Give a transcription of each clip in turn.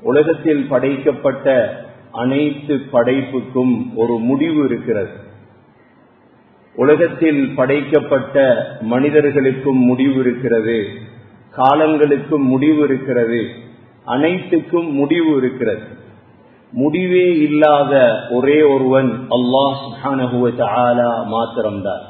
உலகத்தில் படைக்கப்பட்ட அனைத்து படைப்புக்கும் ஒரு முடிவு இருக்கிறது உலகத்தில் படைக்கப்பட்ட மனிதர்களுக்கும் முடிவு இருக்கிறது காலங்களுக்கும் முடிவு இருக்கிறது அனைத்துக்கும் முடிவு இருக்கிறது முடிவே இல்லாத ஒரே ஒருவன் அல்லாஹ் சுஹானஹுவ தஆலா மாத்திரம்தான்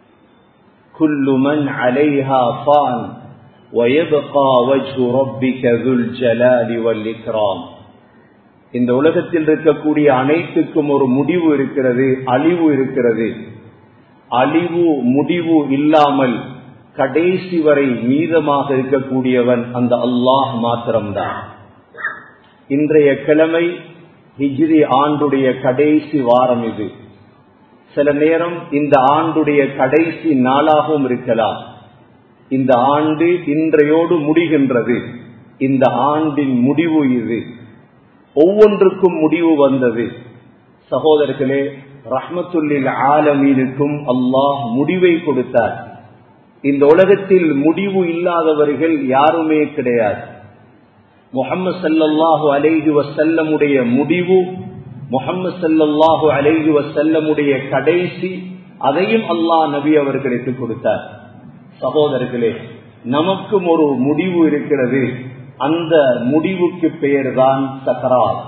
كل من عليها فان ويبقى وجه ربك ذو الجلال والإكرام இந்த உலகத்தில் இருக்கக்கூடிய அனைத்துக்கும் ஒரு முடிவு இருக்கிறது அழிவு இருக்கிறது அழிவு முடிவு இல்லாமல் கடைசி வரை மீதமாக இருக்கக்கூடியவன் அந்த அல்லாஹ் மாத்திரம்தான் இன்றைய கிழமை ஹிஜ்ரி ஆண்டுடைய கடைசி வாரம் இது சில நேரம் இந்த ஆண்டுடைய கடைசி நாளாகவும் இருக்கலாம் இந்த ஆண்டு இன்றையோடு முடிகின்றது இந்த ஆண்டின் முடிவு இது ஒவ்வொன்றுக்கும் முடிவு வந்தது சகோதரர்களே ரஹ்மத்துல்லில் ஆலமீனுக்கும் அல்லாஹ் முடிவை கொடுத்தார் இந்த உலகத்தில் முடிவு இல்லாதவர்கள் யாருமே கிடையாது முகமது சல்லாஹூ அலைஹி வசல்லமுடைய முடிவு முகமது சல்லாஹூ அலைஹி வசல்லமுடைய கடைசி அதையும் அல்லாஹ் நபி அவர்களுக்கு கொடுத்தார் சகோதரர்களே நமக்கும் ஒரு முடிவு இருக்கிறது அந்த முடிவுக்கு பெயர்தான் சக்கராத்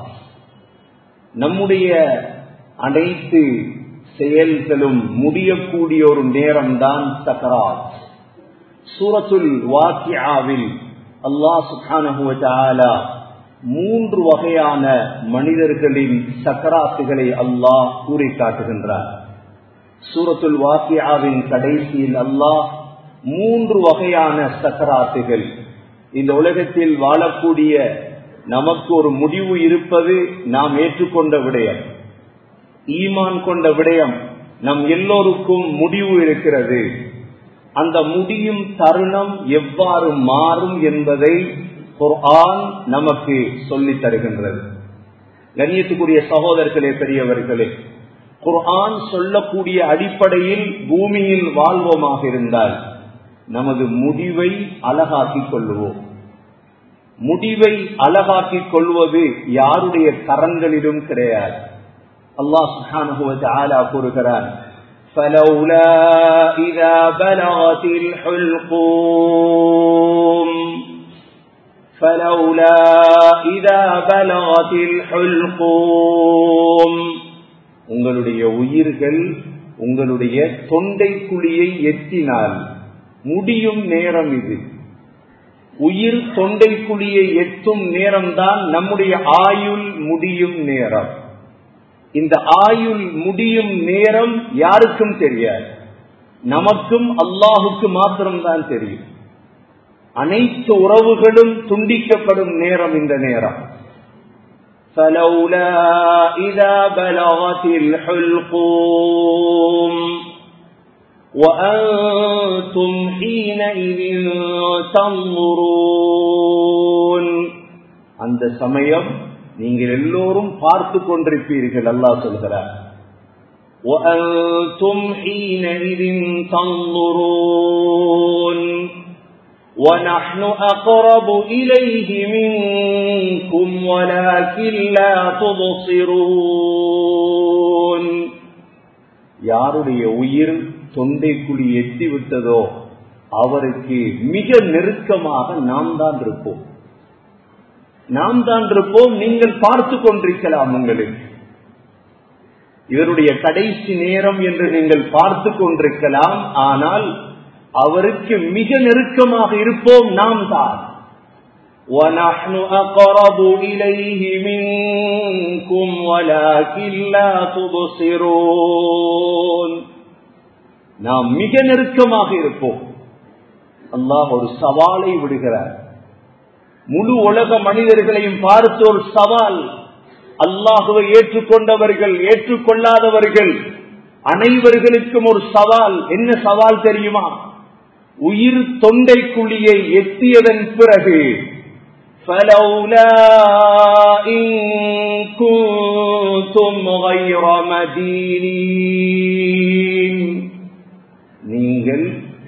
நம்முடைய அனைத்து செயல்களும் முடியக்கூடிய ஒரு நேரம்தான் சக்கராத் சூரத்துல் வாக்கியாவில் அல்லாஹ் சுகானஹுவ மூன்று வகையான மனிதர்களின் சக்கராத்துகளை அல்லாஹ் கூறி காட்டுகின்றார் சூரத்துல் வாக்கியாவின் கடைசியில் அல்லாஹ் மூன்று வகையான சக்கராத்துகள் இந்த உலகத்தில் வாழக்கூடிய நமக்கு ஒரு முடிவு இருப்பது நாம் ஏற்றுக்கொண்ட விடயம் ஈமான் கொண்ட விடயம் நம் எல்லோருக்கும் முடிவு இருக்கிறது அந்த முடியும் தருணம் எவ்வாறு மாறும் என்பதை குர்ஆன் நமக்கு சொல்லித் தருகின்றது கண்ணியத்துக்குரிய சகோதரர்களே பெரியவர்களே குர்ஆன் சொல்லக்கூடிய அடிப்படையில் பூமியில் வாழ்வோமாக இருந்தால் நமது முடிவை அழகாக்கிக் கொள்வோம் முடிவை அழகாக்கிக் கொள்வது யாருடைய கரங்களிலும் கிடையாது அல்லாஹ் சுஹானஹுவ ஆலா கூறுகிறான் فلولا إذا بلغت الحلقوم فلولا إذا بلغت الحلقوم உங்களுடைய உயிர்கள் உங்களுடைய தொண்டை குழியை எட்டினால் முடியும் நேரம் இது உயிர் தொண்டை குழியை எட்டும் நேரம்தான் நம்முடைய ஆயுள் முடியும் நேரம் இந்த ஆயுள் முடியும் நேரம் யாருக்கும் தெரியாது நமக்கும் அல்லாஹுக்கு மாத்திரம்தான் தெரியும் அனைத்து உறவுகளும் துண்டிக்கப்படும் நேரம் இந்த நேரம் فلولا إذا بلغت الحلقوم وأنتم حينئذ تنظرون அந்த சமயம் நீங்கள் எல்லோரும் பார்த்து கொண்டிருப்பீர்கள் அல்லாஹ் சொல்கிறார் وأنتم حينئذ تنظرون ونحن أقرب إليه منكم ولكن لا تبصرون யாருடைய உயிர் தொண்டைக்குழி எட்டி விட்டதோ அவருக்கு மிக நெருக்கமாக நாம் தான் இருப்போம் நாம் தான் இருப்போம் நீங்கள் பார்த்து கொண்டிருக்கலாம் உங்களுக்கு இவருடைய கடைசி நேரம் என்று நீங்கள் பார்த்து கொண்டிருக்கலாம் ஆனால் அவருக்கு மிக நெருக்கமாக இருப்போம் நாம் தான் ونحن أقرب إليه منكم ولكن لا تبصرون நாம் மிக நெருக்கமாக இருப்போம் அல்லாஹ் ஒரு சவாலை விடுகிறார் முழு உலக மனிதர்களையும் பார்த்து ஒரு சவால் அல்லாஹுவை ஏற்றுக்கொண்டவர்கள் ஏற்றுக்கொள்ளாதவர்கள் அனைவர்களுக்கும் ஒரு சவால் என்ன சவால் தெரியுமா உயிர் தொண்டை குழியை எட்டியதன் பிறகு فلولا إن كنتم غير مدينين நீங்கள்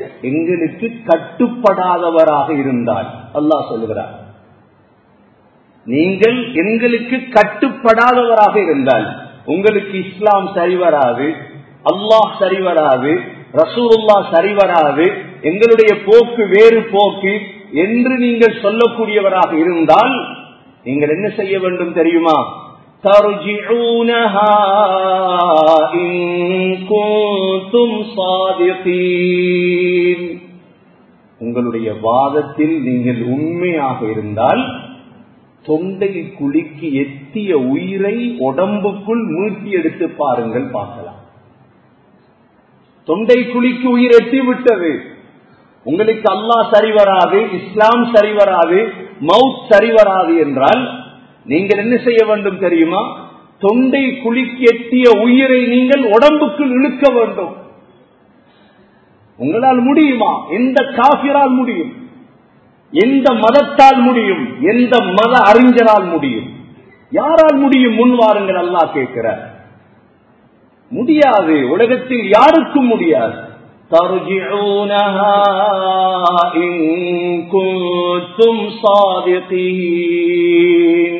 எங்களுக்கு கட்டுப்படாதவராக இருந்தால் அல்லாஹ் சொல்லுகிறார் நீங்கள் எங்களுக்கு கட்டுப்படாதவராக இருந்தால் உங்களுக்கு இஸ்லாம் சரிவராது அல்லாஹ் சரிவராது ரசூலுல்லா சரிவராது எங்களுடைய போக்கு வேறு போக்கு என்று நீங்கள் சொல்லக்கூடியவராக இருந்தால் நீங்கள் என்ன செய்ய வேண்டும் தெரியுமா ترجعونها إن كنتم صادقين உங்களுடைய வாதத்தில் நீங்கள் உண்மையாக இருந்தால் தொண்டை குலுக்கி எத்திய உயிரை உடம்புக்குள் மீட்டி எடுத்து பாருங்கள் பார்க்கலாம் தொண்டை குலுக்கி உயிர் எட்டி விட்டது உங்களுக்கு அல்லாஹ் சரி வராது இஸ்லாம் சரி வராது மவுத் சரி வராது என்றால் நீங்கள் என்ன செய்ய வேண்டும் தெரியுமா தொண்டை குலுக்கி எட்டிய உயிரை நீங்கள் உடம்புக்குள் இழுக்க வேண்டும் உங்களால் முடியுமா எந்த காபிரால் முடியும் எந்த மதத்தால் முடியும் எந்த மத அறிஞரால் முடியும் யாரால் முடியும் முன் வாருங்கள் அல்லா கேட்கிறார் முடியாது உலகத்தில் யாருக்கும் முடியாது ترجعونها إن كنتم صادقين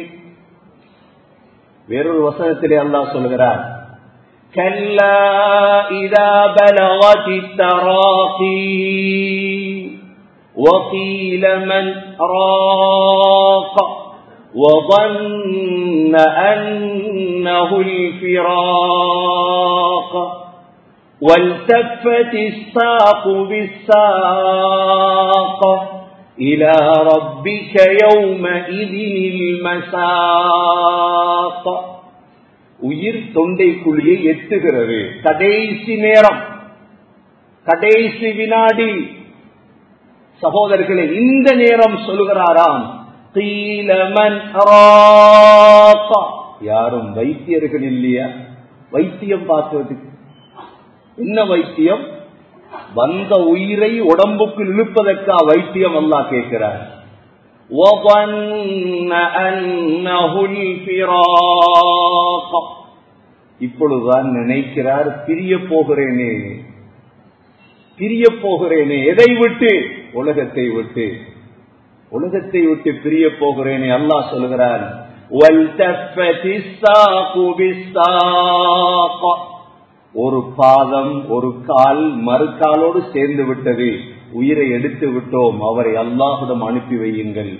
வேறொரு வசனத்திலே அல்லாஹ் சொல்கிறார் كلا إذا بلغت التراقي وقيل من راق وظن أنه الفراق والتفت الساق بالساق إلى ربك يومئذ المساق உயிர் தொண்டைக்குழியை எட்டுகிறது கடைசி நேரம் கடைசி வினாடி சகோதரர்களே இந்த நேரம் சொல்கிறாராம் தீலமன் யாரும் வைத்தியர்கள் இல்லையா வைத்தியம் பார்ப்பதுக்கு என்ன வைத்தியம் வந்த உயிரை உடம்புக்கு இழுப்பதற்கா வைத்தியம் அல்லா கேட்கிறார் இப்பொழுதுதான் நினைக்கிறார் பிரிய போகிறேனே பிரிய போகிறேனே எதை விட்டு உலகத்தை விட்டு உலகத்தை விட்டு பிரிய போகிறேனே அல்லாஹ் சொல்கிறார் ஒரு பாதம் ஒரு கால் மறுக்காலோடு சேர்ந்து விட்டது உயிரை எடுத்து விட்டோம் அவரை அல்லாஹுடன் அனுப்பி வையுங்கள்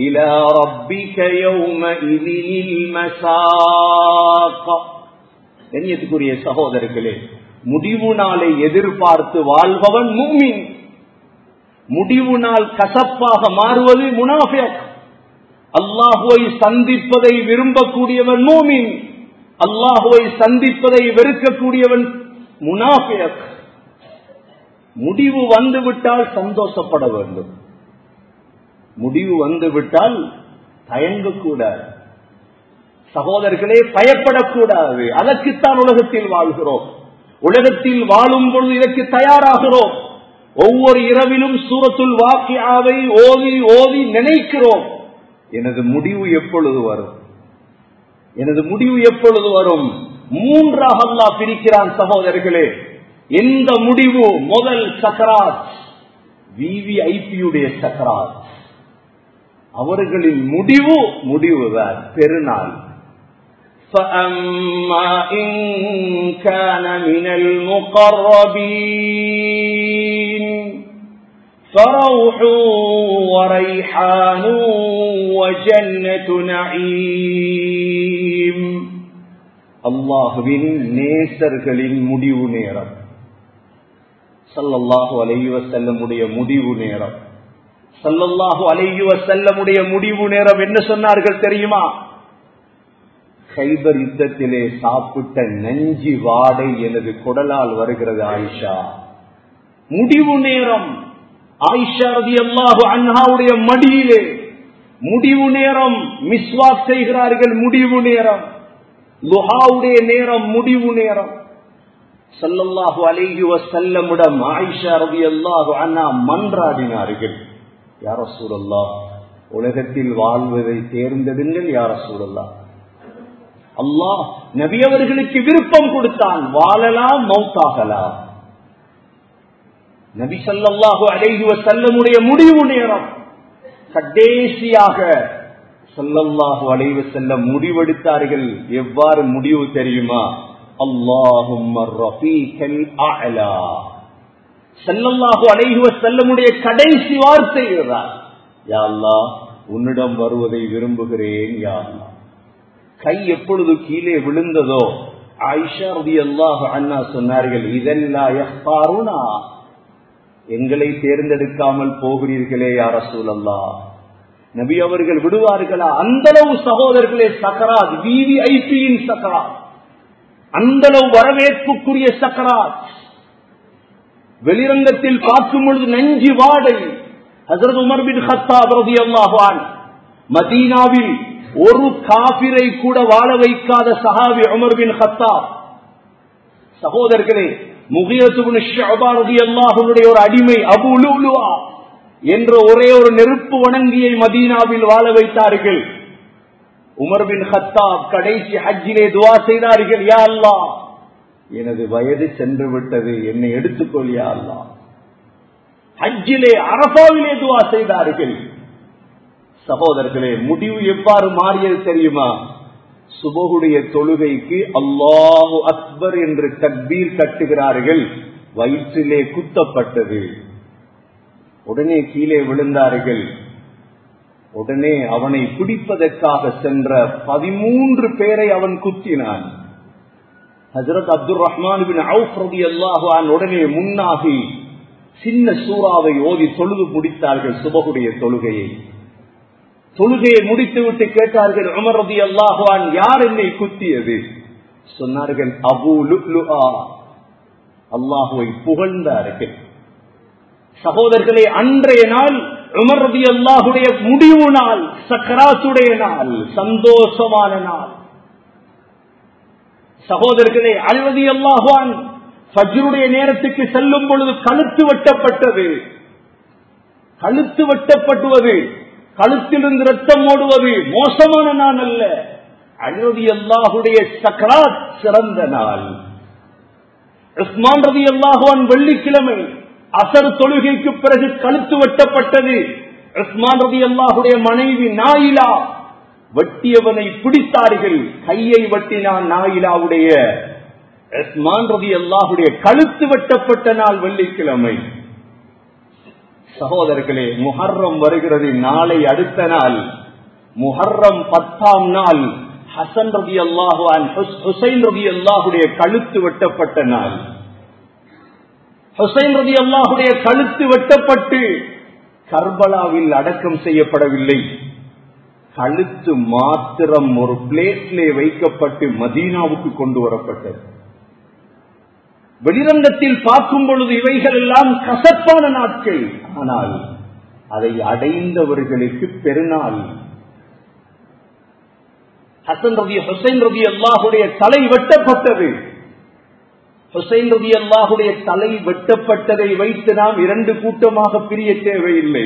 கண்ணியத்துக்குரிய சகோதரர்களே முடிவு நாளை எதிர்பார்த்து வாழ்பவன் மூமின் முடிவு நாள் கசப்பாக மாறுவது முனாஃபிக் அல்லாஹுவை சந்திப்பதை விரும்பக்கூடியவன் மூமின் அல்லாஹுவை சந்திப்பதை வெறுக்கக்கூடியவன் முனாஃபிக் முடிவு வந்துவிட்டால் சந்தோஷப்பட வேண்டும் முடிவு வந்துவிட்டால் தயங்கக்கூடாது சகோதரர்களே பயப்படக்கூடாது அதற்குத்தான் உலகத்தில் வாழ்கிறோம் உலகத்தில் வாழும் பொழுது இதற்கு தயாராகிறோம் ஒவ்வொரு இரவிலும் சூரத்துள் வாக்கியாவை ஓதி ஓதி நினைக்கிறோம் எனது முடிவு எப்பொழுது வரும் எனது முடிவு எப்பொழுது வரும் மூன்றாக அல்லா பிரிக்கிறான் சகோதரர்களே எந்த முடிவு முதல் சக்கராத் விவிஐபியுடைய சக்கராத் அவர்களின் முடிவு முடிவுதான் பெருநாள் فأما إن كان من المقربين فروح وريحان وجنة نعيم அல்லாஹுவின் நேசர்களின் முடிவு நேரம் சல்லல்லாஹு அலைவ செல்லமுடைய முடிவு நேரம் சல்லல்லாஹு அலைவ செல்லமுடைய முடிவு நேரம் என்ன சொன்னார்கள் தெரியுமா கைபர் யுத்தத்திலே சாப்பிட்ட நஞ்சி வாடை எனது குடலால் வருகிறது ஆயிஷா முடிவு நேரம் ஆயிஷா ரதி அல்லாஹு அன்ஹாவுடைய மடியிலே முடிவு நேரம் மிஸ்வாக் செய்கிறார்கள் முடிவு நேரம் லுஹாவுடைய நேரம் முடிவு நேரம் சல்லல்லாஹு அலைஹி வசல்லமுடம் ஆயிஷா ரதி அல்லாஹு அண்ணா மன்றாடினார்கள் யார சூழல்லா உலகத்தில் வாழ்வதை தேர்ந்தெடுங்கள் யார சூழல்லா அல்லாஹ் நபியவர்களுக்கு விருப்பம் கொடுத்தான் வாழலாம் மௌத்தாகலாம் நபி சல்லாஹு அலைஹி வசல்லமுடைய முடிவு நேரம் கடைசியாக சல்லல்லாஹு அலைவு செல்ல முடிவெடுத்தார்கள் எவ்வாறு முடிவு தெரியுமா அல்லாஹும் செல்லல்லாஹு அலைஹுவ செல்லமுடைய கடைசி வார்த்தை இதுதான் யா அல்லாஹ் உன்னிடம் வருவதை விரும்புகிறேன் யா அல்லாஹ் கை எப்பொழுது கீழே விழுந்ததோ ஆயிஷா ரதி அல்லாஹ் அண்ணா சொன்னார்கள் இதெல்லாம் எங்களை தேர்ந்தெடுக்காமல் போகிறீர்களே யார சூழல்லா நபி அவர்கள் விடுவார்களா அந்த அளவு சகோதரர்களே சக்கராத் விவிஐபியின் சக்கராத் அந்த அளவு வரவேற்புக்குரிய சக்கராத் வெளிரங்கத்தில் பார்க்கும் பொழுது நெஞ்சு வாடை ஹசரத் உமர் பின் ஹத்தாப் ரதியல்லாஹு மதீனாவில் ஒரு காபிரை கூட வாழ வைக்காத சஹாபி உமர் பின் ஹத்தாப் சகோதரர்களே முகியத்துடைய ஒரு அடிமை அபு லுலுவா என்ற ஒரே ஒரு நெருப்பு வணங்கியை மதீனாவில் வாழ வைத்தார்கள் உமர் பின் ஹத்தாப் கடைசி ஹஜ்ஜிலே துவா செய்தார்கள் யா அல்லா எனது வயது சென்று விட்டது என்னை எடுத்துக்கொள் யா அல்லா ஹஜ்ஜிலே அரபாவிலே துவா செய்தார்கள் சகோதரர்களே முடிவு எவ்வாறு மாறியது தெரியுமா சுபகுடைய தொழுகைக்கு அல்லாஹு அக்பர் என்று தக்பீர் கட்டுகிறார்கள் வயிற்றிலே குத்தப்பட்டது உடனே கீழே விழுந்தார்கள் உடனே அவனை பிடிப்பதற்காக சென்ற பதிமூன்று பேரை அவன் குத்தினான் ஹசரத் அப்துல் ரஹ்மான் பின் அவுஃப் ரதி அல்லாஹான் உடனே முன்னாகி சின்ன சூறாவை ஓதி தொழுது முடித்தார்கள் சுபகுடைய தொழுகையை தொழுகையை முடித்துவிட்டு கேட்டார்கள் உமர் ரதி அல்லாஹான் யார் என்னை குத்தியது சொன்னார்கள் அபு லுக்லுஆ அல்லாஹுவை புகழ்ந்தார்கள் சகோதரர்களே அன்றைய நாள் உமர் ரதி அல்லாஹுடைய முடிவு நாள் சக்கராசுடைய நாள் சந்தோஷமான நாள் சகோதரர்களே அல்வதி அல்லாஹான் ஃபஜ்ருடைய நேரத்துக்கு செல்லும் பொழுது கழுத்து வெட்டப்பட்டது கழுத்து வெட்டப்பட்டுவது கழுத்திலிருந்து ரத்தம் ஓடுவது மோசமான நாள் அல்ல அழுதி அல்லாஹுடைய சக்கராத் சிறந்த நாள் உஸ்மான் ரதி அல்லாஹுவான் வெள்ளிக்கிழமை அசர் தொழுகைக்கு பிறகு கழுத்து வெட்டப்பட்டது உஸ்மான் ரதி அல்லாஹுடைய மனைவி நாயிலா வெட்டியவனை பிடித்தார்கள் கையை வெட்டினான் நாயிலாவுடைய உஸ்மான் ரதி அல்லாஹுடைய கழுத்து வெட்டப்பட்ட நாள் வெள்ளிக்கிழமை சகோதரர்களே முஹர்ரம் வருகிறது நாளை அடுத்த நாள் முஹர்ரம் பத்தாம் நாள் ஹசன் ரபி அல்லாஹுவான் ஹுசைன் ரபி அல்லாஹுடைய கழுத்து வெட்டப்பட்ட நாள் ஹுசைன் ரபி அல்லாஹுடைய கழுத்து வெட்டப்பட்டு கர்பலாவில் அடக்கம் செய்யப்படவில்லை கழுத்து மாத்திரம் ஒரு பிளேட்லே வைக்கப்பட்டு மதீனாவுக்கு கொண்டு வரப்பட்டது வெளிரங்கத்தில் பார்க்கும் பொழுது இவைகள் எல்லாம் கசப்பான நாட்கள் ஆனால் அதை அடைந்தவர்களுக்கு பெருநாள் ஹசன் ரவி ஹுசைன் ரவி அல்லாஹுடைய தலை வெட்டப்பட்டது ஹுசைன் ரவி அல்லாஹுடைய தலை வெட்டப்பட்டதை வைத்து நாம் இரண்டு கூட்டமாக பிரிய தேவையில்லை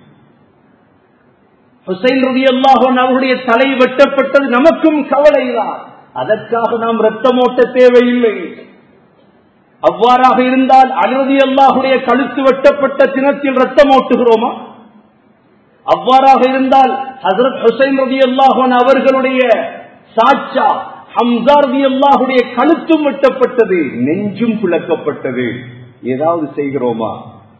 ஹுசைன் ரவி அல்லாஹன் அவருடைய தலை வெட்டப்பட்டது நமக்கும் கவலைதான் அதற்காக நாம் ரத்தம் ஓட்ட தேவையில்லை அவ்வாறாக இருந்தால் அனுமதி அல்லாஹுடைய கழுத்து வெட்டப்பட்ட தினத்தில் ரத்தம் ஓட்டுகிறோமா அவ்வாறாக இருந்தால் ஹசரத் ஹுசைன் ரதி அல்லாஹன் அவர்களுடைய சாட்சா ஹம்சா ரதி அல்லாஹுடைய கழுத்தும் வெட்டப்பட்டது நெஞ்சும் பிளக்கப்பட்டது ஏதாவது செய்கிறோமா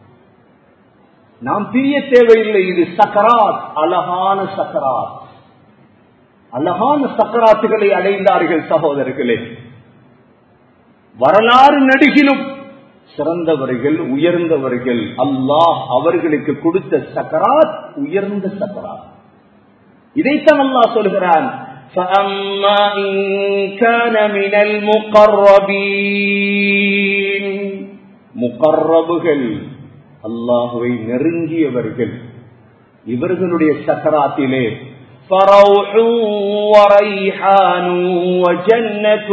நாம் பிரிய தேவையில்லை இது சக்கராத் அழகான சக்கராத் அழகான சக்கராத்துகளை அடைந்தார்கள் சகோதரர்களே வரலாறு நடிகிலும் சிறந்தவர்கள் உயர்ந்தவர்கள் அல்லாஹ் அவர்களுக்கு கொடுத்த சக்கராத் உயர்ந்த சக்கராத் இதைத்தான் அல்லாஹ் சொல்கிறான் فأما إن كان من المقربين முகர்ரபுகள் அல்லாஹுவை நெருங்கியவர்கள் இவர்களுடைய சக்கராத்திலே فروح وريحان وجنة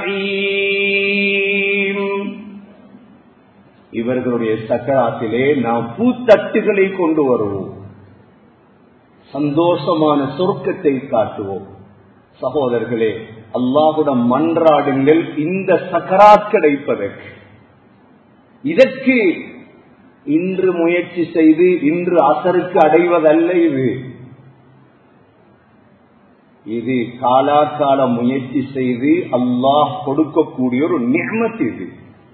نعيم இவர்களுடைய சக்கராத்திலே நாம் பூத்தட்டுகளை கொண்டு வருவோம் சந்தோஷமான சொர்க்கத்தை காட்டுவோம் சகோதரர்களே அல்லாஹுடன் மன்றாடுங்கள் இந்த சக்கராத் கிடைப்பதற்கு இதற்கு இன்று முயற்சி செய்து இன்று அசருக்கு அடைவதல்ல இது இது காலாகால முயற்சி செய்து அல்லாஹ் கொடுக்கக்கூடிய ஒரு நியமத் இது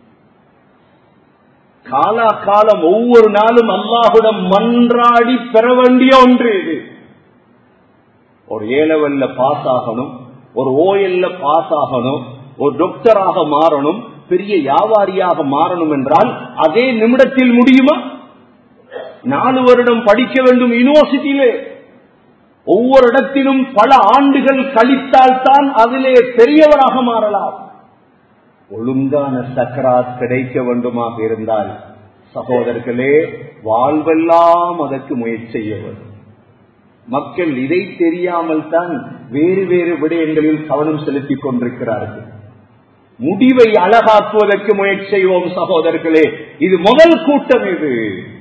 காலாகாலம் ஒவ்வொரு நாளும் அல்லாஹுடன் மன்றாடி பெற வேண்டிய ஒன்று இது ஒரு ஏலவல்ல பாஸ் ஆகணும் ஒரு ஓஎல்ல பாஸ் ஆகணும் ஒரு டாக்டராக மாறணும் பெரிய வியாபாரியாக மாறணும் என்றால் அதே நிமிடத்தில் முடியுமா நாலு வருடம் படிக்க வேண்டும் யூனிவர்சிட்டியிலே ஒவ்வொரு இடத்திலும் பல ஆண்டுகள் கழித்தால் தான் அதிலே பெரியவராக மாறலாம் ஒழுங்கான சக்கராத் கிடைக்க வேண்டுமாக இருந்தால் சகோதரர்களே வாழ்வெல்லாம் அதற்கு முயற்சி செய்ய வேண்டும் மக்கள் இதை தெரியாமல் தான் வேறு வேறு விடயங்களில் கவனம் செலுத்திக் கொண்டிருக்கிறார்கள் முடிவை அழகாக்குவதற்கு முயற்சி செய்வோம் சகோதரர்களே இது முதல் கூட்டம் இது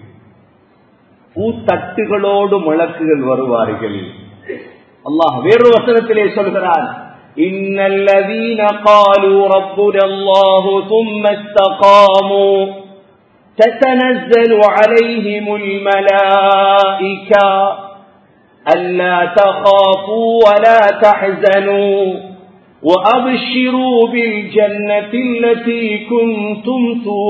பூத்தட்டுகளோடு முழக்குகள் வருவார்கள் அல்லாஹ் வேறு வசனத்திலே சொல்கிறான் إن الذين قالوا ربنا الله ثم استقاموا تتنزل عليهم الملائكة ألا تخافوا ولا تحزنوا وأبشروا بالجنة التي كنتم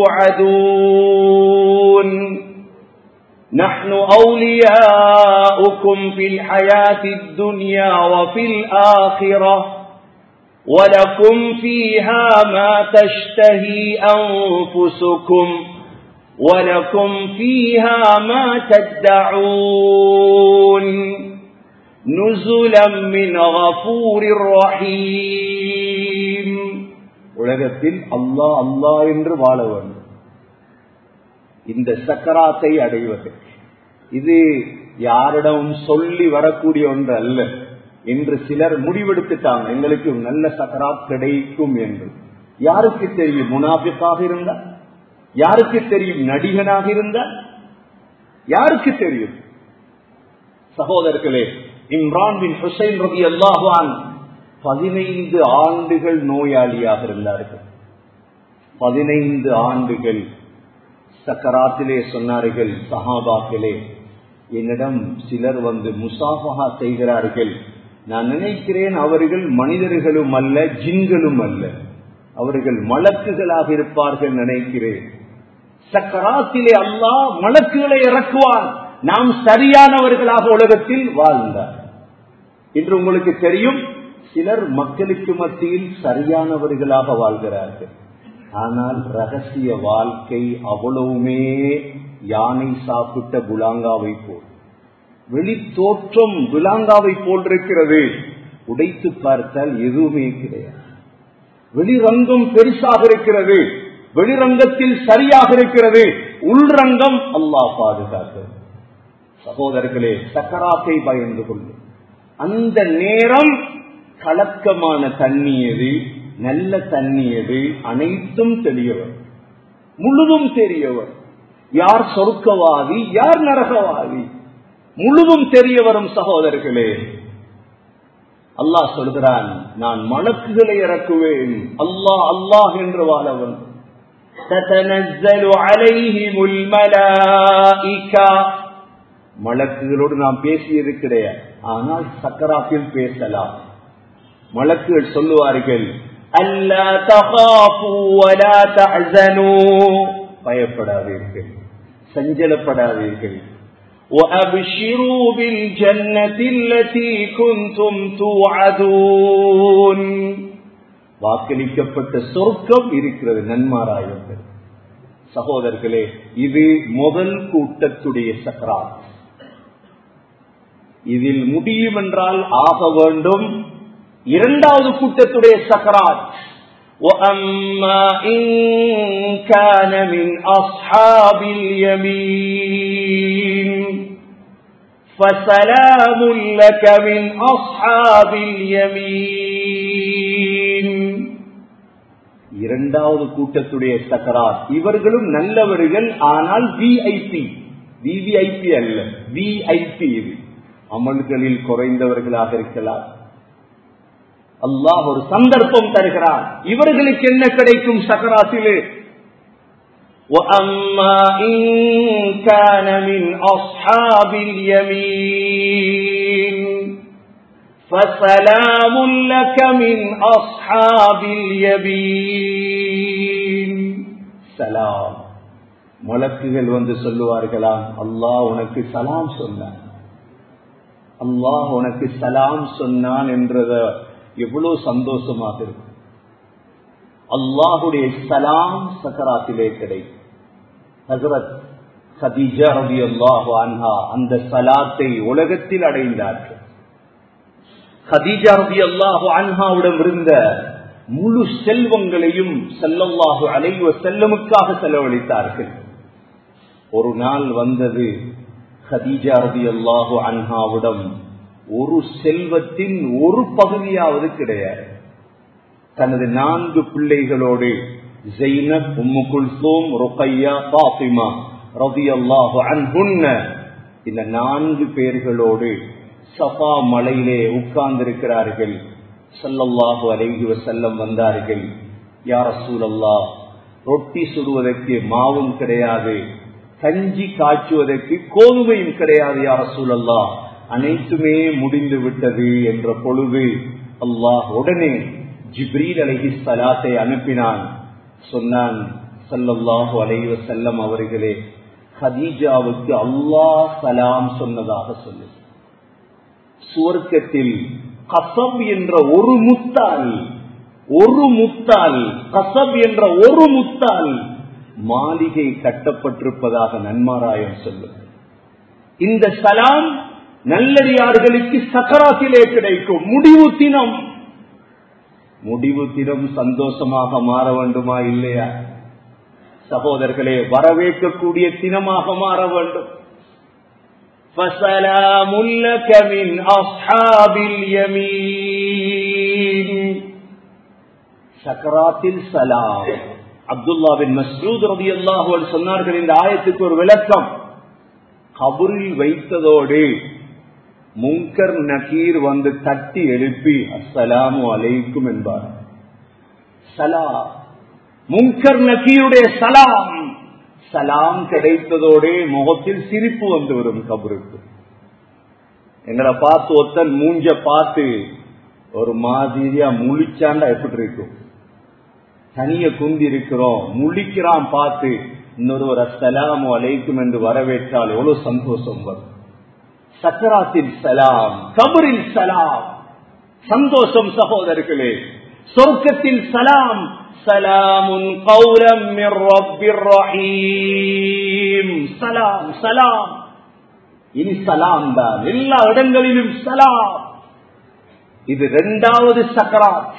توعدون نحن أولياؤكم في الحياة الدنيا وفي الآخرة ولكم فيها ما تشتهي أنفسكم ولكم فيها ما تدعون نزلا من غفور رحيم உலகத்தில் அல்லாஹ் அல்லாஹ் என்று வாழ வேண்டும் இந்த சக்கராத்தை அடைவது இது யாரிடம் சொல்லி வரக்கூடிய ஒன்று அல்ல என்று சிலர் முடிவெடுத்துட்டாங்க எங்களுக்கு நல்ல சக்கராத் கிடைக்கும் என்று யாருக்கு தெரியும் முனாபிக்காக இருந்தா யாருக்கு தெரியும் நடிகனாக இருந்தா யாருக்கு தெரியும் சகோதரர்களே இம்ரான் பின் ஹுசைன் ரவி அல்லாஹான் பதினைந்து ஆண்டுகள் நோயாளியாக இருந்தார்கள் பதினைந்து ஆண்டுகள் சக்கராத்திலே சொன்னார்கள் சஹாபாக்களே என்னிடம் சிலர் வந்து முசாஃபஹா செய்கிறார்கள் நான் நினைக்கிறேன் அவர்கள் மனிதர்களும் அல்ல ஜின்களும் அல்ல அவர்கள் மலக்குகளாக இருப்பார்கள் நினைக்கிறேன் சக்கராத்திலே அல்லாஹ் மலக்குகளை இறக்குவான் நாம் சரியானவர்களாக உலகத்தில் வாழ்ந்தார் இன்று உங்களுக்கு தெரியும் சிலர் மக்களுக்கு மத்தியில் சரியானவர்களாக வாழ்கிறார்கள் ஆனால் ரகசிய வாழ்க்கை அவ்வளவுமே யானை சாப்பிட்ட புலாங்காவை போல் வெளி தோற்றம் புலாங்காவை போல் இருக்கிறது உடைத்து பார்த்தால் எதுவுமே கிடையாது வெளிரங்கம் பெருசாக இருக்கிறது வெளிரங்கத்தில் சரியாக இருக்கிறது உள்ரங்கம் அல்லாஹ் பாதுகாத்து சகோதரர்களே சக்கராத்தை பயந்து கொள்ளும் அந்த நேரம் கலக்கமான தண்ணி எது நல்ல தண்ணி எது அனைத்தும் தெரியவர் முழுதும் தெரியவர் யார் சொர்க்கவாதி யார் நரகவாதி முழுதும் தெரிய வரும் சகோதரர்களே அல்லாஹ் சொல்கிறான் நான் மலக்குகளை இறக்குவேன் அல்லாஹ் அல்லாஹ் என்று வாழவன் تتنزل عليهم الملائكة மலக்குகளோடு நாம் பேசியது கிடையாது ஆனால் சக்கராத்தில் பேசலாம் மலக்குகள் சொல்லுவார்கள் அல்லா தகாஃபு வலா தஹ்சனு பயப்படாதீர்கள் சஞ்சலப்படாதீர்கள் وأبشروا بالجنة التي كنتم توعدون வாக்களிக்கப்பட்ட சொர்க்கம் இருக்கிறது நன்மாராயங்கள் சகோதரர்களே இது முதல் கூட்டத்துடைய சக்கராத் இதில் முடியும் என்றால் ஆக வேண்டும் இரண்டாவது கூட்டத்துடைய சக்கராத் وأما إن كان من أصحاب اليمين فسلام لك من أصحاب اليمين இரண்டாவது கூட்டத்துடைய சக்கராத் இவர்களும் நல்லவர்கள் ஆனால் விஐபி விவிஐபி அல்ல விஐபி இது அமல்களில் குறைந்தவர்களாக இருக்கலாம் அல்லாஹ் ஒரு சந்தர்ப்பம் தருகிறார் இவர்களுக்கு என்ன கிடைக்கும் சக்கராத்திலே وأما إن كان من أصحاب اليمين فسلام لك من أصحاب اليمين سلام மலக்குகள் வந்து சொல்லுவார்களாம் அல்லாஹ் உனக்கு சலாம் சொன்னான் அல்லாஹ் உனக்கு சலாம் சொன்னான் என்றத எவ்வளவு சந்தோஷமாக இருக்கும் அல்லாஹுடைய சலாம் சக்கராத்திலே கிடைக்கும் ஹசரத் சதீஜா ரவி அல்லாஹு அன்ஹா அந்த சலாத்தை உலகத்தில் அடைந்தார்கள் ஹதீஜா ரவி அல்லாஹு அன்ஹாவிடம் இருந்த முழு செல்வங்களையும் செல்லல்லாஹு அலைவ செல்லமுக்காக செலவழித்தார்கள் ஒரு நாள் வந்தது ஹதீஜா ரவி அல்லாஹு அன்ஹாவிடம் ஒரு செல்வத்தின் ஒரு பகுதியாவது கிடையாது தனது நான்கு பிள்ளைகளோடு ஜெய்னப் உம்மு குல்சோம் ருக்கையா பாத்திமா ரவி அல்லாஹு அன்ஹுன்ன இந்த நான்கு பேர்களோடு சஃபா மலையிலே உட்கார்ந்திருக்கிறார்கள் சல்லல்லாஹு அலைஹி வசல்லம் வந்தார்கள் யார் சூழல்லா ரொட்டி சுடுவதற்கு மாவும் கிடையாது கஞ்சி காய்ச்சுவதற்கு கோதுமையும் கிடையாது யார் சூழல்லா அனைத்துமே முடிந்து விட்டது என்ற பொழுது அல்லாஹ் உடனே ஜிப்ரீல் அலஹி சலாத்தை அனுப்பினான் சொன்னான் சல்லல்லாஹு அலைவ செல்லம் அவர்களே ஹதீஜாவுக்கு அல்லாஹ் சலாம் சொன்னதாக சொல்லு சுவர்க்கத்தில் கசப் என்ற ஒரு முத்தால் ஒரு முத்தால் கசப் என்ற ஒரு முத்தால் மாளிகை கட்டப்பட்டிருப்பதாக நன்மாராயம் சொல்லும் இந்த சலாம் நல்லடியார்களுக்கு சக்கராத்திலே கிடைக்கும் முடிவு தினம் முடிவு தினம் சந்தோஷமாக மாற வேண்டுமா இல்லையா சகோதரர்களே வரவேற்கக்கூடிய தினமாக மாற வேண்டும் فسلام لك من أصحاب اليمين சக்கராத்தில் சலாம் அப்துல்லா பின் மஸ்ரூத் ரதி அல்லாஹுவல் சொன்னார்கள் இந்த ஆயத்துக்கு ஒரு விளக்கம் கபரில் வைத்ததோடு முங்கர் நகீர் வந்து தட்டி எழுப்பி அஸ்ஸலாமு அலைக்கும் என்பார் சலா முங்கர் நகீருடைய சலாம் சலாம் கிடைத்ததோடே முகத்தில் சிரிப்பு வந்து வரும் கபருக்கு எங்களை பார்த்து ஒத்தன் மூஞ்ச பார்த்து ஒரு மாதிரியா முழிச்சாண்டா எப்படி இருக்கும் தனிய குந்தி இருக்கிறோம் முழிக்கிறான் பார்த்து இன்னொரு ஒரு அஸ்ஸலாமு அலைக்கும் என்று வரவேற்றால் எவ்வளவு சந்தோஷம் வரும் சக்கராத்தில் சலாம் கபரில் சலாம் சந்தோஷம் சகோதரர்களே சொர்க்கத்தில் சலாம் சலாமுன் கௌரம் சலாம் சலாம் இனி சலாம் தான் எல்லா இடங்களிலும் சலாம் இது இரண்டாவது சக்கராத்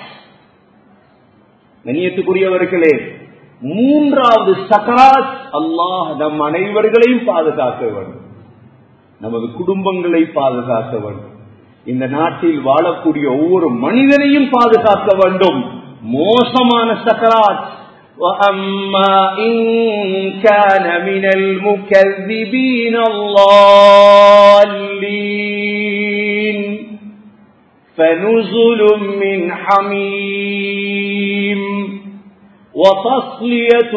கண்ணியத்துக்குரியவர்களே மூன்றாவது சக்கராத் அல்லாஹ் நம் அனைவர்களையும் பாதுகாக்க வேண்டும் நமது குடும்பங்களை பாதுகாக்க வேண்டும் இந்த நாட்டில் வாழக்கூடிய ஒவ்வொரு மனிதனையும் பாதுகாக்க வேண்டும் மோசமான சக்கராத் وأما إن كان من المكذبين الضالين فنزل من حميم وتصلية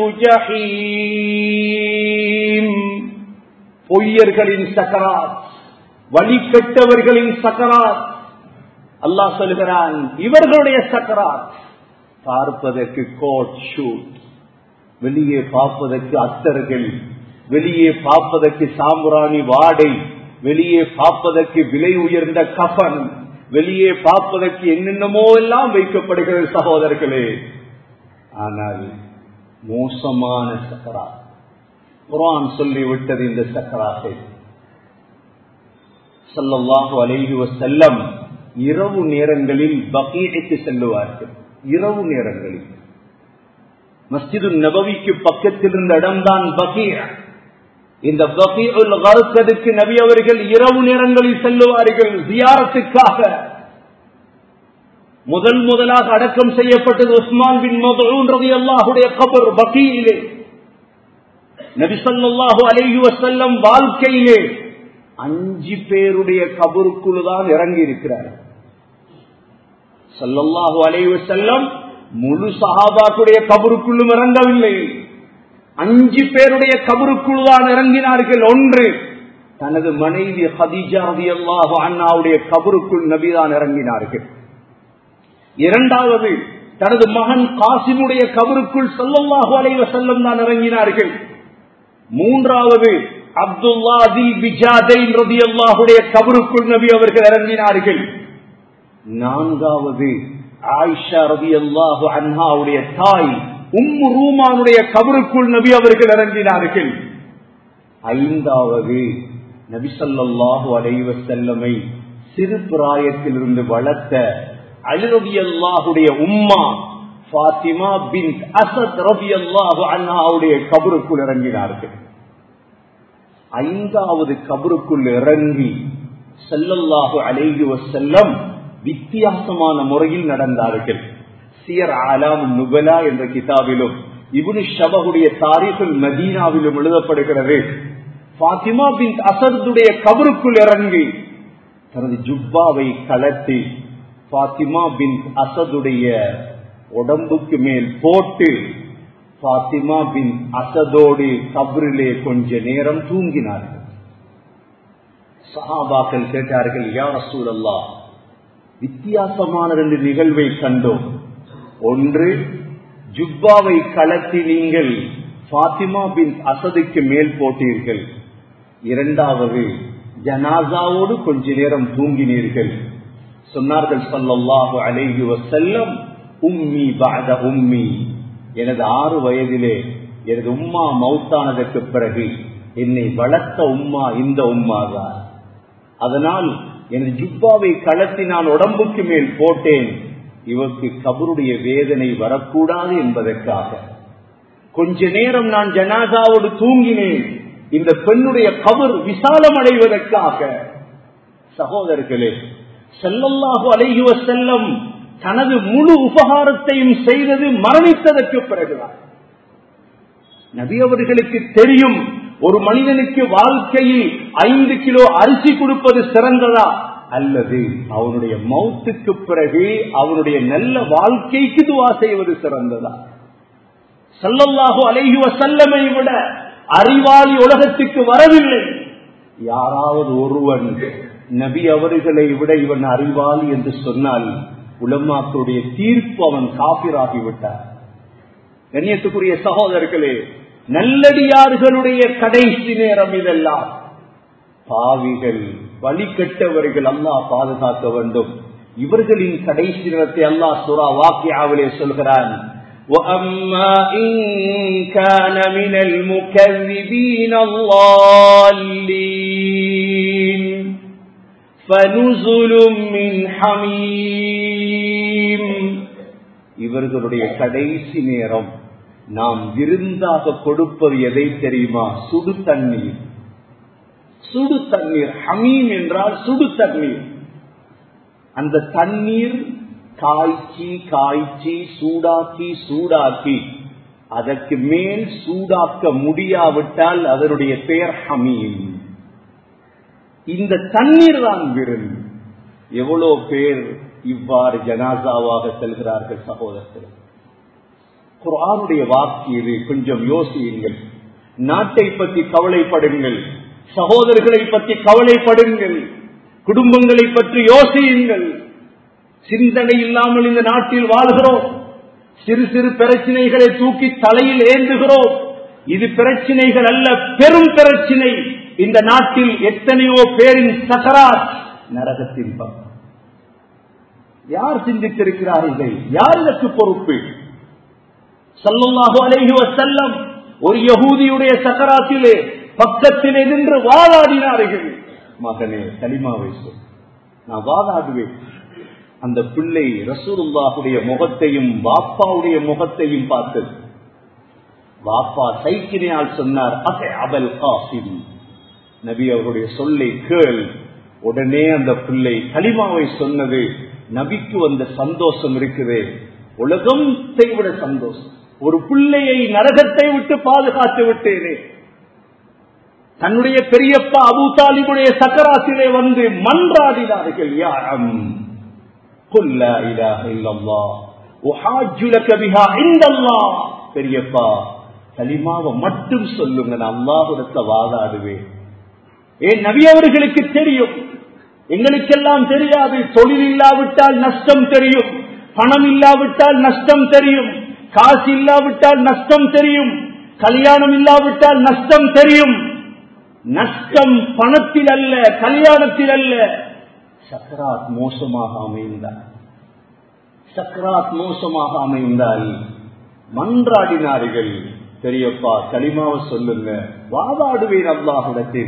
جحيم பொய்யர்களின் சக்கராத் வழிகட்டவர்களின் சக்கராத் அல்லாஹ் சொல்கிறான் இவர்களுடைய சக்கராத் பார்ப்பதற்கு கோட் ஷூட் வெளியே பார்ப்பதற்கு அத்தர்கள் வெளியே பார்ப்பதற்கு சாம்புராணி வாடை வெளியே பார்ப்பதற்கு விலை உயர்ந்த கஃன் வெளியே பார்ப்பதற்கு என்னென்னமோ எல்லாம் வைக்கப்படுகிறது சகோதரர்களே ஆனால் மோசமான சக்கராத் குரான் சொல்லிவிட்டது இந்த சக்கராத்தை சல்லல்லாஹு அலைஹி வசல்லம் இரவு நேரங்களில் பகீடைக்கு செல்லுவார்கள் இரவு நேரங்களில் மஸ்ஜிது நபவிக்கு பக்கத்தில் இருந்த இடம்தான் பகீர் இந்த பகீல் கல்கதுக்கு நபி அவர்கள் இரவு நேரங்களில் செல்லுவார்கள் ஜியாரத்துக்காக முதல் முதலாக அடக்கம் செய்யப்பட்டது உஸ்மான் பின் மதூன் ரவி அல்லாஹுடைய கபர் பகீலே நபிசல்லாஹு அலைஹி வசல்லம் வாழ்க்கையிலே அஞ்சு பேருடைய கபருக்குள் தான் இறங்கி இருக்கிறார் சல்லல்லாஹு அலைஹி வசல்லம் முழு சஹாபாக்குடைய கபருக்குள்ளும் இறங்கவில்லை அஞ்சு பேருடைய கபருக்குள் தான் இறங்கினார்கள் ஒன்று தனது மனைவி ஹதீஜா ரதியல்லாஹு அண்ணாவுடைய கபருக்குள் நபிதான் இறங்கினார்கள் இரண்டாவது தனது மகன் காசிமுடைய கபருக்குள் சொல்லல்லாஹு அலைவ செல்லம் தான் இறங்கினார்கள் மூன்றாவது அப்துல்லா தில் பிஜாதை ரதி அல்லாஹுடைய கபருக்குள் நபி அவர்கள் இறங்கினார்கள் நான்காவது ஆயிஷா ரதி அல்லாஹு அன்ஹாவுடைய தாய் உம்மு ரூமானுடைய கபருக்குள் நபி அவர்கள் இறங்கினார்கள் ஐந்தாவது நபி ஸல்லல்லாஹு அலைஹி வஸல்லமை சிறு பிராயத்திலிருந்து வளர்த்த அலி ரலியல்லாஹுடைய உம்மா ஃபாத்திமா பின் அசத் ரலியல்லாஹு அன்ஹாவுடைய கபருக்குள் இறங்கினார்கள் ஐந்தாவது கபருக்குள் இறங்கி ஸல்லல்லாஹு அலைஹி வஸல்லம் வித்தியாசமான முறையில் நடந்தார்கள் சியர் ஆலாம் நுபலா என்ற கிதாபிலும் இபுனு ஷபகுடைய தாரிஃபுல் மதீனாவிலும் எழுதப்படுகிறது பாத்திமா பின் அசருடைய கபருக்குள் இறங்கி தனது ஜுப்பாவை கலட்டி பாத்திமா பின் அசதுடைய உடம்புக்கு மேல் போட்டு பாத்திமா பின் அசதோடு கபரிலே கொஞ்ச நேரம் தூங்கினார்கள் சஹாபாக்கள் கேட்டார்கள் யார் சூழல்லா வித்தியாசமான ரெண்டு நிகழ்வை கண்டோம் ஒன்று ஜுப்பாவை கலத்தி நீங்கள் பாத்திமா பின் அசதுக்கு மேல் போட்டீர்கள் இரண்டாவது ஜனாசாவோடு கொஞ்ச நேரம் தூங்கினீர்கள் சொன்னார்கள் சொல்லல்லாஹு அலைஹி வசல்லம் உம்மி பாத உம்மி எனது ஆறு வயதிலே எனது உம்மா மௌத்தானதற்கு பிறகு என்னை வளர்த்த உம்மா இந்த உம்மாதான் அதனால் எனது ஜுப்பாவை கலத்தி நான் உடம்புக்கு மேல் போட்டேன் இவருக்கு கபருடைய வேதனை வரக்கூடாது என்பதற்காக கொஞ்ச நேரம் நான் ஜனாதாவோடு தூங்கினேன் இந்த பெண்ணுடைய கபர் விசாலம் அடைவதற்காக சகோதரர்களே செல்லல்லாஹு அலையுவ செல்லம் தனது முழு உபகாரத்தையும் செய்தது மரணித்ததற்கு பிறகுதான் நபி அவர்களுக்கு தெரியும் ஒரு மனிதனுக்கு வாழ்க்கையில் ஐந்து கிலோ அரிசி கொடுப்பது சிறந்ததா அல்லது அவனுடைய மௌத்துக்கு பிறகு அவனுடைய நல்ல வாழ்க்கைக்கு துவா செய்வது சிறந்ததா சல்லல்லாஹு அலைஹி வசல்லமை விட அறிவாளி உலகத்துக்கு வரவில்லை யாராவது ஒருவன் நபி அவர்களை விட இவன் அறிவாளி என்று சொன்னால் உலமாக்களுடைய தீர்ப்பு அவன் காபிராகிவிட்டார் கண்ணியத்துக்குரிய சகோதரர்களே நல்லடியார்களுடைய கடைசி நேரம் இதெல்லாம் பாவிகள் வழிகட்டவர்கள் அல்லாஹ் பாதுகாக்க வேண்டும் இவர்களின் கடைசி நேரத்தை அல்லாஹ் சுரா வாக்கியாவிலே சொல்கிறான் وأما إن كان من المكذبين الضالين فنزل من حميم இவர்களுடைய கடைசி நேரம் நாம் விருந்தாக கொடுப்பது எதை தெரியுமா சுடு தண்ணீர் சுடு தண்ணீர் ஹமீம் என்றால் சுடு தண்ணீர் அந்த தண்ணீர் காய்ச்சி காய்ச்சி சூடாக்கி சூடாக்கி அதற்கு மேல் சூடாக்க முடியாவிட்டால் அதனுடைய பெயர் ஹமீம் இந்த தண்ணீர் தான் விருந்து எவ்வளவு பேர் இவ்வாறு ஜனாசாவாக செல்கிறார்கள் சகோதரர்கள் குரானுடைய வாக்கு இது கொஞ்சம் யோசியுங்கள் நாட்டை பற்றி கவலைப்படுங்கள் சகோதரர்களை பற்றி கவலைப்படுங்கள் குடும்பங்களை பற்றி யோசியுங்கள் சிந்தனை இல்லாமல் இந்த நாட்டில் வாழ்கிறோம் சிறு சிறு பிரச்சனைகளை தூக்கி தலையில் ஏந்துகிறோம் இது பிரச்சனைகள் அல்ல பெரும் பிரச்சனை இந்த நாட்டில் எத்தனையோ பேரின் சகராத் நரகத்தின் பக்கம் யார் சிந்தித்திருக்கிறார்கள் யார் இதற்கு பொறுப்பு சல்லுல்லாஹு அலைஹி வசல்லம் ஒரு யகூதியுடைய சக்கராத்திலே பக்கத்திலே நின்று வாதாடினார்கள் மகனே களிமாவை சொல் நான் வாதாடுவேன் அந்த பிள்ளை ரசூலுல்லாஹுடைய முகத்தையும் பாப்பாவுடைய முகத்தையும் பார்த்தது பாப்பா சைக்கினால் சொன்னார் அசை அபல் காசிம் நபி அவருடைய சொல்லை கேள் உடனே அந்த பிள்ளை களிமாவை சொன்னது நபிக்கு வந்த சந்தோஷம் இருக்குது உலகத்தை விட சந்தோஷம் ஒரு பிள்ளையை நரகத்தை விட்டு பாதுகாத்து விட்டேனே தன்னுடைய பெரியப்பா அபு தாலிபுடைய சக்கராசிலே வந்து மன்றாடினார்கள் யாரம் பெரியப்பா கலிமாவை மட்டும் சொல்லுங்க நான் அல்லாஹுடத்துல வாதாடுவேன் ஏன் நபி அவர்களுக்கு தெரியும் எங்களுக்கெல்லாம் தெரியாது தொழில் இல்லாவிட்டால் நஷ்டம் தெரியும் பணம் இல்லாவிட்டால் நஷ்டம் தெரியும் காசு இல்லாவிட்டால் நஷ்டம் தெரியும் கல்யாணம் இல்லாவிட்டால் நஷ்டம் தெரியும் நஷ்டம் பணத்தில் அல்ல கல்யாணத்தில் அல்ல சக்கராத் மோசமாக அமைந்தால் சக்கராத் மோசமாக அமைந்தால் மன்றாடினார்கள் பெரியப்பா களிமாவை சொல்லுங்க வாதாடுவேன் அல்லாஹிடத்தில்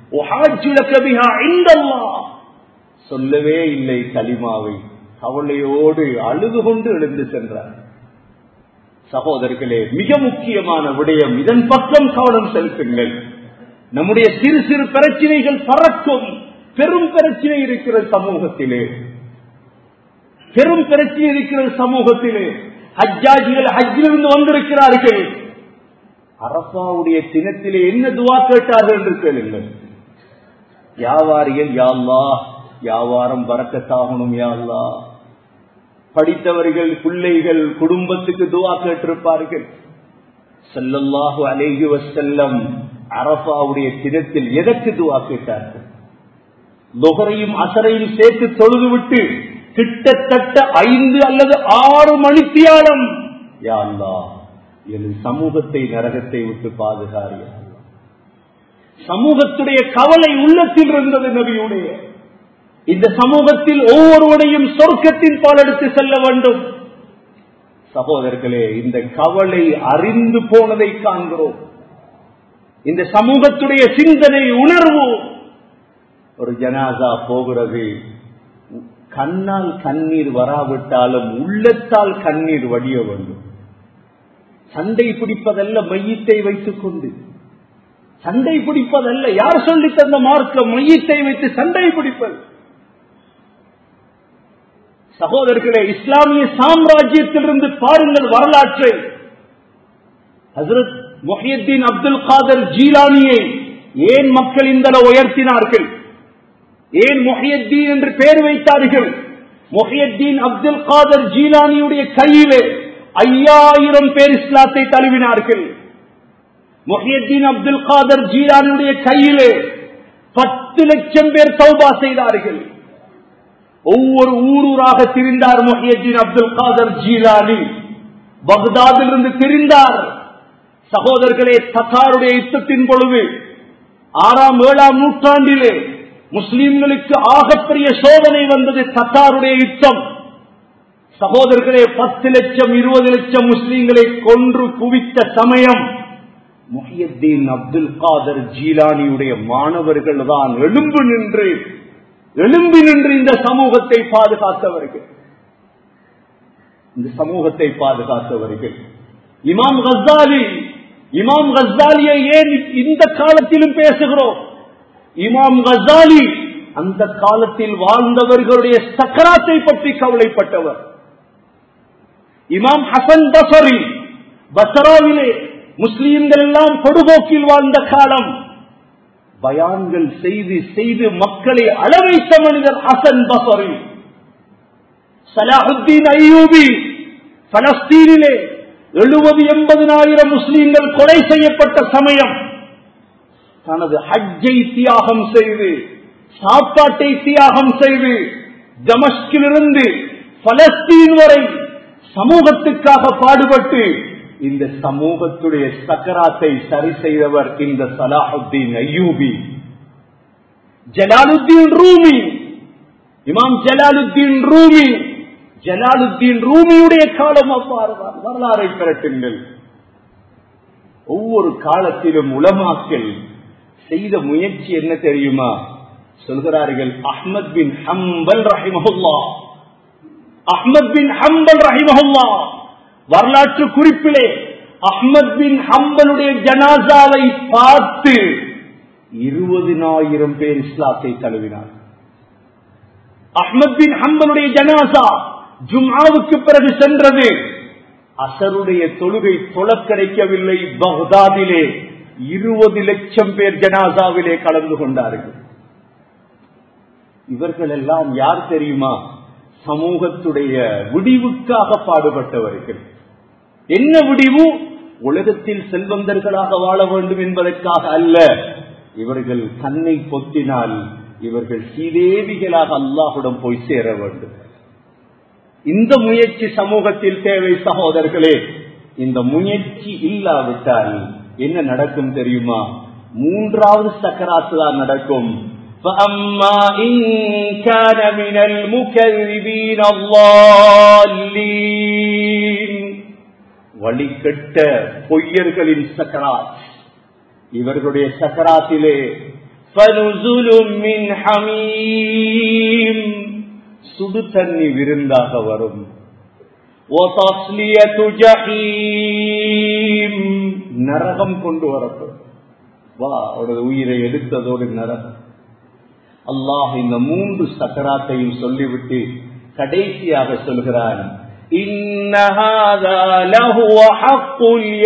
சொல்லவே இல்லை களிமாவை கவலையோடு அழுது கொண்டு எழுந்து சென்றார் சகோதரர்களே மிக முக்கியமான விடயம் இதன் பக்கம் கவனம் செலுத்துங்கள் நம்முடைய சிறு சிறு பிரச்சனைகள் பறக்கும் பெரும் பிரச்சனை இருக்கிற சமூகத்திலே பெரும் பிரச்சனை இருக்கிற சமூகத்திலே ஹஜ்ஜாஜிகள் ஹஜ்ஜிலிருந்து வந்திருக்கிறார்கள் அரசாவுடைய தினத்திலே என்ன துவா கேட்டார்கள் என்று கேளுங்கள் வியாபாரிகள் யாழ்லா வியாபாரம் பறக்கத்தாகணும் யாழ்லா படித்தவர்கள் பிள்ளைகள் குடும்பத்துக்கு துவா கேட்டிருப்பார்கள் செல்லல்லாஹு அலேஹி வசல்லம் அரபாவுடைய தினத்தில் எதற்கு துவா கேட்டார்கள் நுகரையும் அசரையும் சேர்த்து தொழுது விட்டு கிட்டத்தட்ட ஐந்து அல்லது ஆறு மணித்தியாலம் யாழ்லா என் சமூகத்தை நரகத்தை விட்டு பாதுகாரியா சமூகத்துடைய கவலை உள்ளத்தில் இருந்தது நபியுடைய இந்த சமூகத்தில் ஒவ்வொருவரையும் சொர்க்கத்தின் பால் எடுத்து செல்ல வேண்டும் சகோதரர்களே இந்த கவலை அறிந்து போனதை காண்கிறோம் இந்த சமூகத்துடைய சிந்தனை உணர்வு ஒரு ஜனாசா போகிறது கண்ணால் கண்ணீர் வராவிட்டாலும் உள்ளத்தால் கண்ணீர் வடிய வேண்டும் சண்டை பிடிப்பதல்ல மையத்தை வைத்துக் கொண்டு சண்டை பிடிப்பதல்ல யார் சொல்லி தந்த மார்க்க மையத்தை வைத்து சண்டை பிடிப்பது சகோதரர்களே இஸ்லாமிய சாம்ராஜ்யத்திலிருந்து பாருங்கள் வரலாற்றை ஹசரத் மொஹியத்தீன் அப்துல் காதர் ஜீலானியை ஏன் மக்கள் இந்த உயர்த்தினார்கள் ஏன் மொஹியத்தீன் என்று பெயர் வைத்தார்கள் மொஹியத்தீன் அப்துல் காதர் ஜீலானியுடைய கையிலே ஐயாயிரம் பேர் இஸ்லாத்தை தழுவினார்கள் மொஹியத்தீன் அப்துல் காதர் ஜீலானியுடைய கையிலே பத்து லட்சம் பேர் தௌபா செய்தார்கள் ஒவ்வொரு ஊரூராக திரிந்தார் மொஹியத்தீன் அப்துல் காதர் ஜீலானி பக்தாதிலிருந்து திரிந்தார் சகோதரர்களே தத்தாருடைய யுத்தத்தின் பொழுது ஆறாம் ஏழாம் நூற்றாண்டிலே முஸ்லிம்களுக்கு ஆகப்பெரிய சோதனை வந்தது தத்தாருடைய யுத்தம் சகோதரர்களே பத்து லட்சம் இருபது லட்சம் முஸ்லீம்களை கொன்று குவித்த சமயம் முஹியத்தீன் அப்துல் காதர் ஜீலானியுடைய மாணவர்கள் தான் எழும்பு நின்று எழும்பி நின்று இந்த சமூகத்தை பாதுகாத்தவர்கள் இந்த சமூகத்தை பாதுகாத்தவர்கள் இமாம் கஸ்தாலி இமாம் கஸ்தாலியை ஏன் இந்த காலத்திலும் பேசுகிறோம் இமாம் கசாலி அந்த காலத்தில் வாழ்ந்தவர்களுடைய சக்கராத்தை பற்றி கவலைப்பட்டவர் இமாம் ஹசன் பசரி பசராவிலே முஸ்லீம்கள் எல்லாம் பொடுபோக்கில் வாழ்ந்த காலம் பயான்கள் செய்து செய்து மக்களை அளவைத்த மனிதர் ஹசன் பசரி சலாஹுத்தீன் ஐயூபி பலஸ்தீனிலே எழுபது எண்பதினாயிரம் முஸ்லீம்கள் கொலை செய்யப்பட்ட சமயம் தனது ஹஜ்ஜை தியாகம் செய்து சாப்பாட்டை தியாகம் செய்து ஜமஸ்கிலிருந்து பலஸ்தீன் வரை சமூகத்துக்காக பாடுபட்டு இந்த சமூகத்துடைய சக்கராத்தை சரி செய்தவர் இந்த சலாஹுத்தீன் ஐயூபி ஜலாலுத்தீன் ரூமி இமாம் ஜலாலுத்தீன் ரூமி ஜலாலுத்தீன் ரூமியுடைய காலம் அவ்வாறு வரலாறை பெறட்டுங்கள் ஒவ்வொரு காலத்திலும் உலமாக்கள் செய்த முயற்சி என்ன தெரியுமா சொல்கிறார்கள் அஹ்மத் பின் ஹம்பல் ரஹிமஹுல்லா அஹ்மத் பின் ஹம்பல் ரஹிமஹுல்லா வரலாற்று குறிப்பிலே அஹ்மத் பின் ஹம்பலுடைய ஜனாசாவை பார்த்து இருபதினாயிரம் பேர் இஸ்லாத்தை தழுவினார் அஹ்மத் பின் ஹம்பலுடைய ஜனாசா ஜும்ஆவுக்கு பிறகு சென்றது அசருடைய தொழுகை தொழ கிடைக்கவில்லை பக்தாதிலே இருபது லட்சம் பேர் ஜனாசாவிலே கலந்து கொண்டார்கள் இவர்கள் எல்லாம் யார் தெரியுமா சமூகத்துடைய விடிவுக்காக பாடுபட்டவர்கள் என்ன விடிவு உலகத்தில் செல்வந்தர்களாக வாழ வேண்டும் என்பதற்காக அல்ல இவர்கள் கண்ணை பொத்தினால் இவர்கள் சீதேவிகளாக அல்லாஹுடன் போய் சேர வேண்டும் இந்த முயற்சி சமூகத்தில் தேவை சகோதரர்களே இந்த முயற்சி இல்லாவிட்டால் என்ன நடக்கும் தெரியுமா மூன்றாவது சக்கராத்து தான் நடக்கும் فأما إن كان من المكذبين الضالين வழிகட்ட பொய்யர்களின் சக்கராத் இவர்களுடைய சக்கராத்திலே فنزل من حميم சுடு தண்ணி விருந்தாக வரும் وتصلية جحيم நரகம் கொண்டு வரப்படும் வா அவரது உயிரை எடுத்ததோடு நரகம் அல்லாஹ் இந்த மூன்று சக்கராத்தையும் சொல்லிவிட்டு கடைசியாக சொல்கிறான் إن هذا لهو حق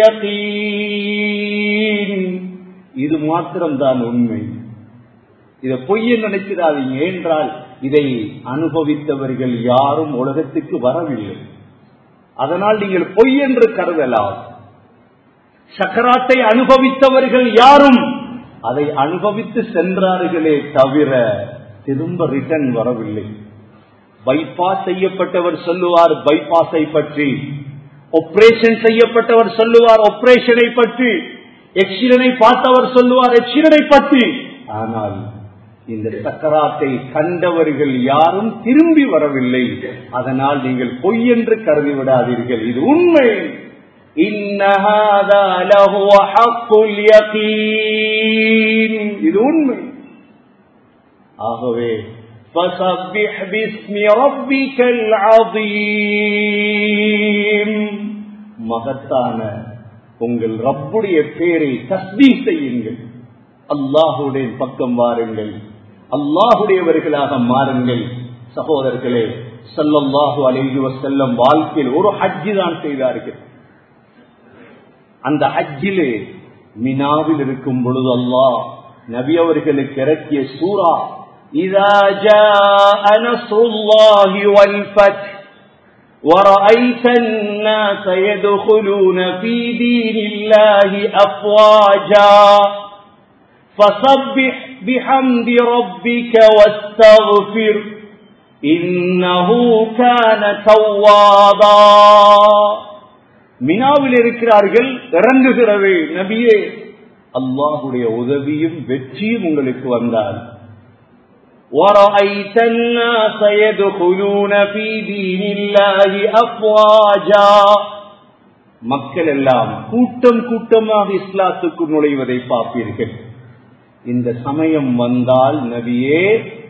اليقين இது மாத்திரம்தான் உண்மை இதை பொய்ய நினைக்கிறாதீங்க என்றால் இதை அனுபவித்தவர்கள் யாரும் உலகத்துக்கு வரவில்லை அதனால் நீங்கள் பொய் என்று கருதலாம் சக்கராத்தை அனுபவித்தவர்கள் யாரும் அதை அனுபவித்து சென்றார்களே தவிர திரும்ப ரிட்டர்ன் வரவில்லை பைபாஸ் செய்யப்பட்டவர் சொல்லுவார் பைபாஸை பற்றி ஆபரேஷன் செய்யப்பட்டவர் சொல்லுவார் ஆபரேஷனை பற்றி எக்ஸிடனை பார்த்தவர் சொல்லுவார் எக்ஸிடனை பற்றி ஆனால் இந்த சக்கராத்தை கண்டவர்கள் யாரும் திரும்பி வரவில்லை அதனால் நீங்கள் பொய் என்று கருதி விடாதீர்கள் இது உண்மை இது உண்மை ஆகவே فسبح باسم ربك العظيم மகத்தான உங்கள் ரப்புடைய பேரை தஸ்பீ செய்யுங்கள் அல்லாஹுடைய பக்கம் வாருங்கள் அல்லாஹுடையவர்களாக மாறுங்கள் சகோதரர்களே சல்லல்லாஹு அலைஹி வஸல்லம் வாழ்க்கையில் ஒரு ஹஜ்ஜி தான் செய்தார்கள் அந்த ஹஜ்ஜிலே மினாவில் இருக்கும் பொழுது அல்லாஹ் நபி அவர்களுக்கு இறக்கிய சூரா إذا جاء نصر الله والفتح ورأيت الناس يدخلون في دين الله أفواجا فسبح بحمد ربك واستغفر إنه كان توابا மினாவில் இருக்கிறார்கள் இறங்குகிறது நபியே அல்லாஹுடைய உதவியும் வெற்றியும் உங்களுக்கு வந்தால் ورأيت الناس يدخلون في دين الله أفواجا மக்கள் எல்லாம் கூட்டம் கூட்டமாக இஸ்லாத்துக்கு நுழைவதை பார்ப்பீர்கள் இந்த சமயம் வந்தால் நபியே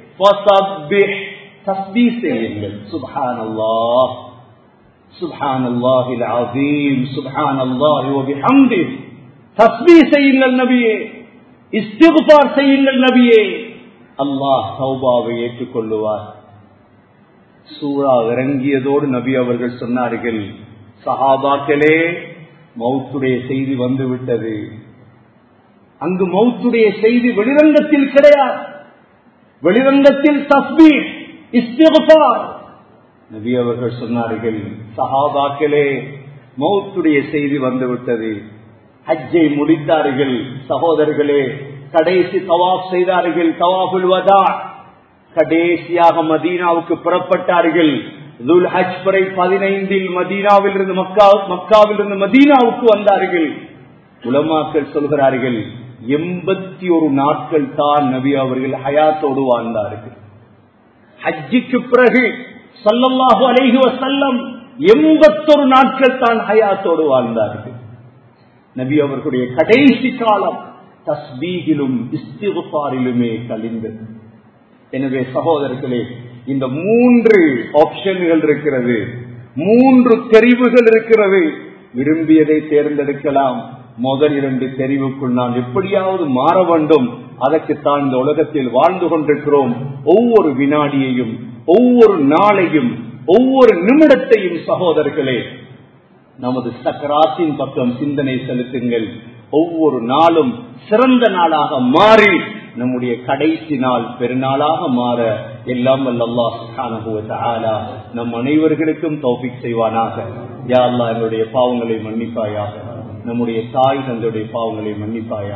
தஸ்பீ செய்யுங்கள் சுபான் அல்லாஹ் சுபான் அல்லாஹில் அசீம் சுபான் அல்லாஹி வபிஹம்தி தஸ்பீ செய்யுங்கள் நபியே இஸ்திகுபார் செய்யுங்கள் நபியே அல்லாஹ் சௌபாவை ஏற்றுக்கொள்ளுவார் சூழா இறங்கியதோடு நபி அவர்கள் சொன்னார்கள் சஹாபாக்களே மௌத்துடைய செய்தி வந்துவிட்டது அங்கு மௌத்துடைய செய்தி வெளிரங்கத்தில் கிடையாது வெளிரங்கத்தில் தஸ்பீ இஸ்திகுபார் நபி அவர்கள் சொன்னார்கள் சஹாபாக்களே மௌத்துடைய செய்தி வந்துவிட்டது ஹஜ்ஜை முடித்தார்கள் சகோதரர்களே கடைசி தவாப் செய்தார்கள் தவாபுல் வதா கடைசியாக மதீனாவுக்கு புறப்பட்டார்கள் துல் ஹஜ் பறை பதினைந்தில் மதீனாவில் இருந்து மக்கா மக்காவில் இருந்து மதீனாவுக்கு வந்தார்கள் உலமாக்கள் சொல்கிறார்கள் எண்பத்தி ஒரு நாட்கள் தான் நபி அவர்கள் ஹயாத்தோடு வாழ்ந்தார்கள் ஹஜ்ஜிக்கு பிறகு சல்லல்லாஹு அலைஹி வசல்லம் எண்பத்தொரு நாட்கள் தான் ஹயாத்தோடு வாழ்ந்தார்கள் நபி அவர்களுடைய கடைசி காலம் தஸ்பீகிலும் இஸ்திகுபாரிலுமே கழிந்தது எனவே சகோதரர்களே இந்த மூன்று ஆப்ஷன்கள் இருக்கிறது மூன்று தெரிவுகள் இருக்கிறது விரும்பியதை தேர்ந்தெடுக்கலாம் முதல் இரண்டு தெரிவுக்குள் நாம் எப்படியாவது மாற வேண்டும் அதற்குத்தான் இந்த உலகத்தில் வாழ்ந்து கொண்டிருக்கிறோம் ஒவ்வொரு வினாடியையும் ஒவ்வொரு நாளையும் ஒவ்வொரு நிமிடத்தையும் சகோதரர்களே நமது சக்கராத்தின் பக்கம் சிந்தனை செலுத்துங்கள் ஒவ்வொரு நாளும் சிறந்த நாளாக மாறி நம்முடைய கடைசி நாள் பெருநாளாக மாற எல்லாம் வல்லல்லா நம் அனைவர்களுக்கும் தௌபிக் செய்வானாக யா அல்லா என்னுடைய பாவங்களை மன்னிப்பாயாக நம்முடைய தாய் தந்தையுடைய பாவங்களை மன்னிப்பாயாக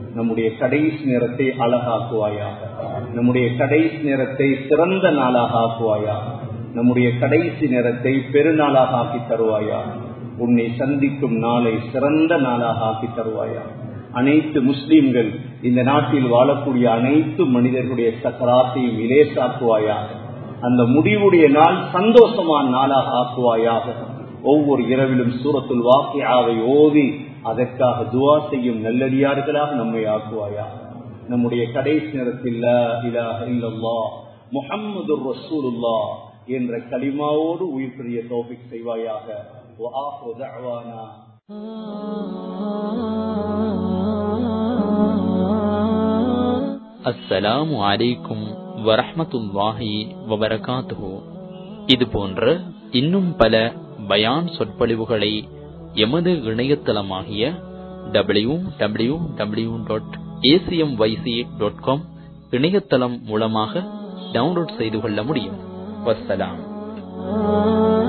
நம்முடைய கடைசி நேரத்தை அழகாக்குவாயாக நம்முடைய கடைசி நேரத்தை சிறந்த நாளாக ஆக்குவாயாக நம்முடைய கடைசி நேரத்தை பெருநாளாக ஆக்கி தருவாயா உன்னை சந்திக்கும் நாளை சிறந்த நாளாக ஆக்கி தருவாயா அனைத்து முஸ்லிம்கள் இந்த நாட்டில் வாழக்கூடிய அனைத்து மனிதர்களுடைய சக்கராத்தையும் இலேசாக்குவாயாக அந்த முடிவுடைய நாள் சந்தோஷமான நாளாக ஆக்குவாயாக ஒவ்வொரு இரவிலும் சூரத்துல் வாக்கியாவை ஓதி அதற்காக துவா செய்யும் நல்லடியார்களாக நம்மை ஆக்குவாயாக நம்முடைய கடைசி நேரத்தில் முகம்மது ரசூலுல்லா என்ற கலிமாவோடு உயிர் பெரிய தோபிக் செய்வாயாக அஸ்ஸலாமு அலைக்கும் வரஹமத்துல்லாஹி வபரகாத்துஹு இது போன்ற இன்னும் பல பயான் சொற்பொழிவுகளை எமது இணையதளமாகிய W W W dot ACM YC dot com இணையதளம் மூலமாக டவுன்லோட் செய்து கொள்ள முடியும் வசலாம்